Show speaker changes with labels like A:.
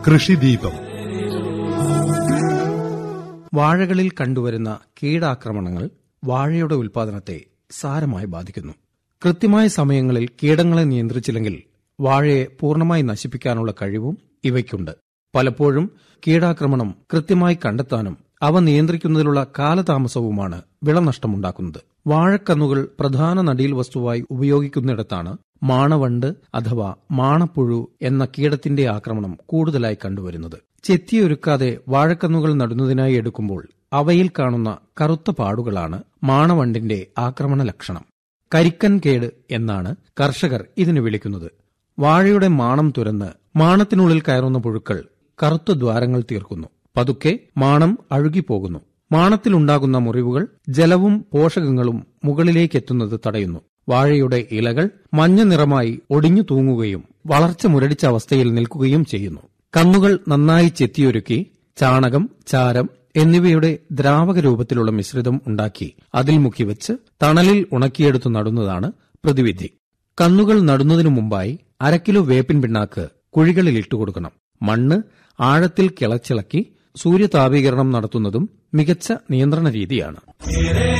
A: കൃഷിദീപം
B: വാഴകളിൽ കണ്ടുവരുന്ന കീടാക്രമണങ്ങൾ വാഴയുടെ ഉൽപാദനത്തെ സാരമായി ബാധിക്കുന്നു കൃത്യമായ സമയങ്ങളിൽ കീടങ്ങളെ നിയന്ത്രിച്ചില്ലെങ്കിൽ വാഴയെ പൂർണ്ണമായി നശിപ്പിക്കാനുള്ള കഴിവും ഇവയ്ക്കുണ്ട് പലപ്പോഴും കീടാക്രമണം കൃത്യമായി കണ്ടെത്താനും അവ നിയന്ത്രിക്കുന്നതിലുള്ള കാലതാമസവുമാണ് വിളനഷ്ടമുണ്ടാക്കുന്നത് വാഴക്കന്നുകൾ പ്രധാന നടീൽ വസ്തുവായി ഉപയോഗിക്കുന്നിടത്താണ് മാണവണ്ട് അഥവാ മാണപ്പുഴു എന്ന കീടത്തിന്റെ ആക്രമണം കൂടുതലായി കണ്ടുവരുന്നത് ചെത്തിയൊരുക്കാതെ വാഴക്കന്നുകൾ നടുന്നതിനായി എടുക്കുമ്പോൾ അവയിൽ കാണുന്ന കറുത്ത പാടുകളാണ് മാണവണ്ടിന്റെ ആക്രമണ ലക്ഷണം കരിക്കൻ കേട് എന്നാണ് കർഷകർ ഇതിന് വിളിക്കുന്നത് വാഴയുടെ മാണം തുരന്ന് മാണത്തിനുള്ളിൽ കയറുന്ന പുഴുക്കൾ കറുത്ത ദ്വാരങ്ങൾ തീർക്കുന്നു പതുക്കെ മാണം അഴുകിപ്പോകുന്നു മാണത്തിലുണ്ടാകുന്ന മുറിവുകൾ ജലവും പോഷകങ്ങളും മുകളിലേക്കെത്തുന്നത് തടയുന്നു വാഴയുടെ ഇലകൾ മഞ്ഞ നിറമായി ഒടിഞ്ഞു തൂങ്ങുകയും വളർച്ച മുരടിച്ച അവസ്ഥയിൽ നിൽക്കുകയും ചെയ്യുന്നു കന്നുകൾ നന്നായി ചെത്തിയൊരുക്കി ചാണകം ചാരം എന്നിവയുടെ ദ്രാവക രൂപത്തിലുള്ള മിശ്രിതം ഉണ്ടാക്കി അതിൽ മുക്കിവെച്ച് തണലിൽ ഉണക്കിയെടുത്തു നടുന്നതാണ് പ്രതിവിധി കന്നുകൾ നടുന്നതിനു മുമ്പായി അരക്കിലോ വേപ്പിൻ പിണ്ണാക്ക് കുഴികളിൽ ഇട്ടുകൊടുക്കണം മണ്ണ് ആഴത്തിൽ കിളച്ചിളക്കി സൂര്യതാപീകരണം നടത്തുന്നതും മികച്ച നിയന്ത്രണ രീതിയാണ്